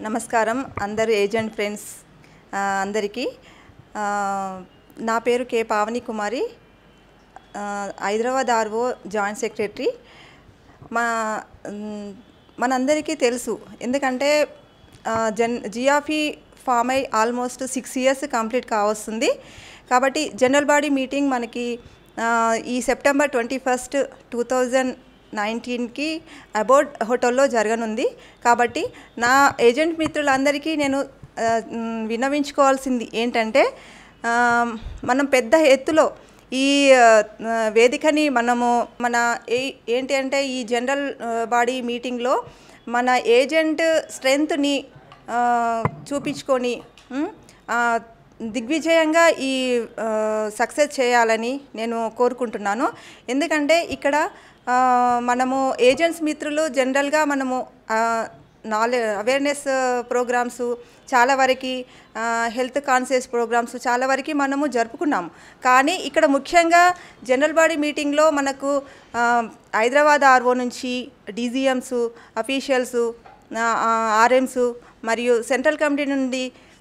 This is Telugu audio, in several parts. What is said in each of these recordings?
నమస్కారం అందరు ఏజెంట్ ఫ్రెండ్స్ ఆ, అందరికీ ఆ, నా పేరు కే పావని కుమారి ఆ, హైదరాబాద్ ఆర్ఓ జాయింట్ సెక్రటరీ మా మ్, మనందరికీ తెలుసు ఎందుకంటే ఆ, జన్ జియాఫీ ఫామ్ అయి ఆల్మోస్ట్ సిక్స్ ఇయర్స్ కంప్లీట్ కావస్తుంది కాబట్టి జనరల్ బాడీ మీటింగ్ మనకి ఆ, ఈ September twenty first two thousand నైన్టీన్కి అబౌట్ హోటల్లో జరగనుంది కాబట్టి నా ఏజెంట్ మిత్రులందరికీ నేను ఆ, మ్, విన్నవించుకోవాల్సింది ఏంటంటే ఆ, మనం పెద్ద ఎత్తులో ఈ ఆ, వేదికని మనము మన ఏ ఏంటి అంటే ఈ జనరల్ ఆ, బాడీ మీటింగ్లో మన ఏజెంట్ స్ట్రెంగ్త్ని ఆ, చూపించుకొని ఉమ్, ఆ, దిగ్విజయంగా ఈ సక్సెస్ చేయాలని నేను కోరుకుంటున్నాను ఎందుకంటే ఇక్కడ ఆ, మనము ఏజెంట్స్ మిత్రులు జనరల్గా మనము నాలె అవేర్నెస్ ప్రోగ్రామ్స్ చాలా వరకు హెల్త్ కాన్షియస్ ప్రోగ్రామ్స్ చాలా వరకు మనము జరుపుకున్నాము కానీ ఇక్కడ ముఖ్యంగా జనరల్ బాడీ మీటింగ్లో మనకు ఆ, హైదరాబాద్ ఆర్ఓ నుంచి డీజీఎమ్స్ అఫీషియల్స్ ఆర్ఎమ్స్ మరియు సెంట్రల్ కమిటీ నుండి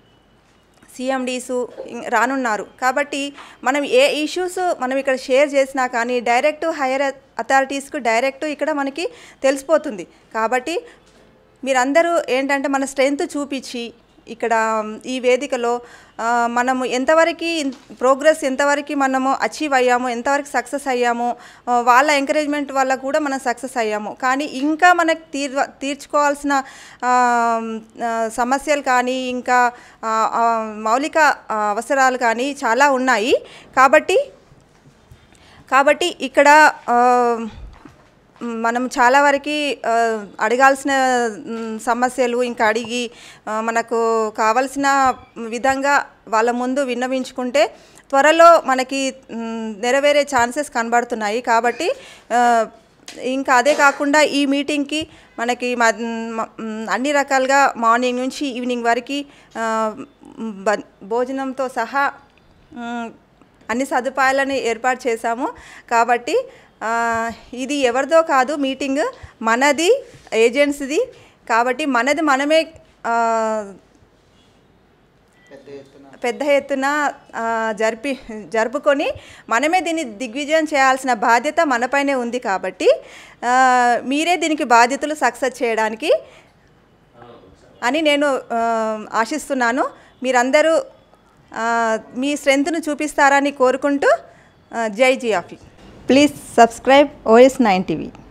సీఎండీసు రానున్నారు కాబట్టి మనం ఏ ఇష్యూస్ మనం ఇక్కడ షేర్ చేసినా కానీ డైరెక్ట్ హైయర్ అథారిటీస్కు డైరెక్ట్ ఇక్కడ మనకి తెలిసిపోతుంది కాబట్టి మీరందరూ ఏంటంటే మన స్ట్రెంగ్త్ చూపించి ఇక్కడ ఈ వేదికలో ఆ, మనము ఎంతవరకు ప్రోగ్రెస్ ఎంతవరకు మనము అచీవ్ అయ్యాము ఎంతవరకు సక్సెస్ అయ్యాము ఆ, వాళ్ళ ఎంకరేజ్మెంట్ వల్ల కూడా మనం సక్సెస్ అయ్యాము కానీ ఇంకా మనకు తీర్ తీర్చుకోవాల్సిన ఆ, ఆ, సమస్యలు కానీ ఇంకా ఆ, ఆ, మౌలిక ఆ, అవసరాలు కానీ చాలా ఉన్నాయి కాబట్టి కాబట్టి ఇక్కడ ఆ, మనం చాలా వరకు అడగాల్సిన మ్, సమస్యలు ఇంకా అడిగి ఆ, మనకు కావలసిన విధంగా వాళ్ళ ముందు విన్నవించుకుంటే త్వరలో మనకి మ్, నెరవేరే ఛాన్సెస్ కనబడుతున్నాయి కాబట్టి ఆ, ఇంకా అదే కాకుండా ఈ మీటింగ్కి మనకి మ- మ- మ్, అన్ని రకాలుగా మార్నింగ్ నుంచి ఈవినింగ్ వరకు ఆ, బ- భోజనంతో సహా మ్, అన్ని సదుపాయాలను ఏర్పాటు చేశాము కాబట్టి ఆ, ఇది ఎవరిదో కాదు మీటింగ్ మనది ఏజెన్సీది కాబట్టి మనది మనమే ఆ, పెద్ద ఎత్తున ఆ, జరిపి జరుపుకొని మనమే దీన్ని దిగ్విజయం చేయాల్సిన బాధ్యత మనపైనే ఉంది కాబట్టి ఆ, మీరే దీనికి బాధ్యతలు సక్సెస్ చేయడానికి అని నేను ఆ, ఆశిస్తున్నాను మీరందరూ ఆ, మీ స్ట్రెంగ్త్ను చూపిస్తారని కోరుకుంటూ ఆ, జై జియాఫీ please subscribe OS nine TV